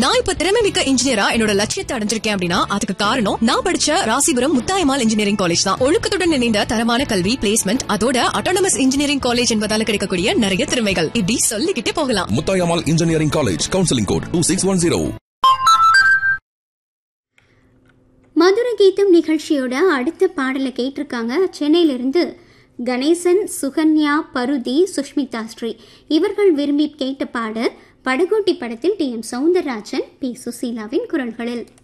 நான் இப்ப திறமை மிக்க இன்ஜினியரா என்னோட லட்சியத்தை அடைஞ்சிருக்கேன் அப்படின்னா அதுக்கு காரணம் நான் படிச்ச ராசிபுரம் முத்தாயமால் இன்ஜினியரிங் காலேஜ் தான் ஒழுக்கத்துடன் இணைந்த தரமான கல்வி பிளேஸ்மெண்ட் அதோட அட்டானமஸ் இன்ஜினியரிங் காலேஜ் என்பதால கிடைக்கக்கூடிய நிறைய திறமைகள் இப்படி சொல்லிக்கிட்டே போகலாம் Muthayammal engineering college counselling code two six one zero Madhura Geetham நிகழ்ச்சியோட அடுத்த பாடலை கேட்டிருக்காங்க சென்னையிலிருந்து கணேசன் சுகன்யா பருதி சுஷ்மிதா ஸ்ரீ இவர்கள் விரும்பி கேட்ட பாடல் படகோட்டி படத்தில் டி எம் சவுந்தரராஜன் பி சுசீலாவின் குரல்களில்